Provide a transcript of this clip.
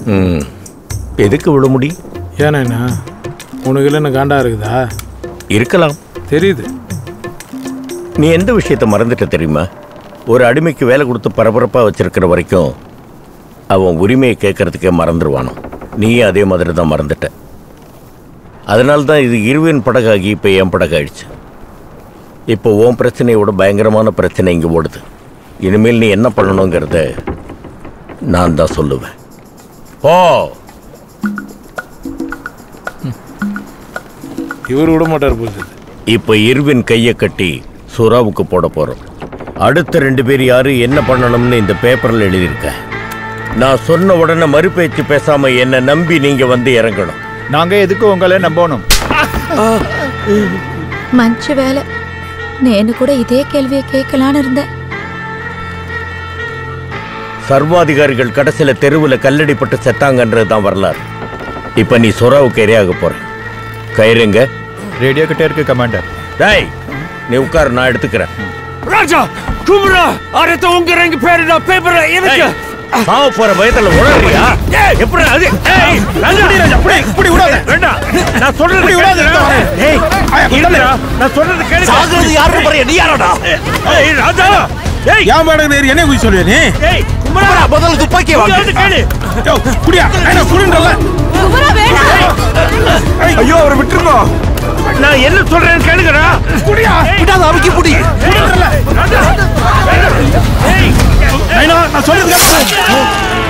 ம் எதுக்கு விட முடி ஏன்னா உனக்கு இல்லைன்னு காண்டா இருக்குதா இருக்கலாம் தெரியுது நீ எந்த விஷயத்தை மறந்துட்ட தெரியுமா ஒரு அடிமைக்கு வேலை கொடுத்து பரபரப்பாக வச்சிருக்கிற வரைக்கும் அவன் உரிமையை கேட்கறதுக்கே மறந்துடுவானோ நீயும் அதே மாதிரி தான் மறந்துட்ட அதனால தான் இது இருவின் படகாகி இப்போ என் படகாயிடுச்சு இப்போ உன் பிரச்சனையோட பயங்கரமான பிரச்சனை இங்கே ஓடுது இனிமேல் நீ என்ன பண்ணணுங்கிறத நான் தான் சொல்லுவேன் ஓ இவர் விட மாட்டார் போகுது இப்போ இருவின் கையை கட்டி சுறாவுக்கு போட போறோம் அடுத்த ரெண்டு பேர் யாரு என்ன பண்ணணும்னு இந்த பேப்பர்ல எழுதியிருக்க நான் சொன்ன உடனே மறுபேச்சு பேசாம என்ன நம்பி நீங்க வந்து இறங்கணும் நாங்க எதுக்கு உங்களை நம்பணும் మంచి వేళ నేను కూడా ఇదే కేள்வியை கேட்கலான்னு இருந்தேன் சர்வாதிகாரிகள் கடைசியில தெருவுல கல்லடிப்பட்டு செத்தாங்கன்றது தான் வரலாறு இப்ப நீ சுறாவுக்கு இரையாக போற கயிறுங்க ரேடியோ கிட்ட இருக்கு கமாண்டர் டேய் நீ உட்காரு நான் எடுத்துக்கிறேன் ராஜா குமரா அடுத்த உங்க ரெண்டு பேரு நான் பேப்பர்ல எனக்கு சாவ போற பயத்துல உணர்றியா எப்படி அது ஏய், ராஜா. வேண்டாம். நான் சொல்றது கேளு. ஏய், இருடா. நான் சொல்றது கேளு. சாகுறது யாருன்னு பாரு நீ யாரடா ஏய், ராஜா. ஏய், ஏன் பாடகு என்ன குதி சொல்லுவே நீ ஏய், குமரா. முதல்ல துப்பாக்கி இங்க வந்து கேளு. குடியா என்ன குடின்றல ஐயோ அவரை விட்டுருங்க நான் என்ன சொல்றேன்னு கேளுங்கடா. குடியா விடாத அமைக்கி புடி ராஜா. ஏய், நான் சொல்றது கேளு.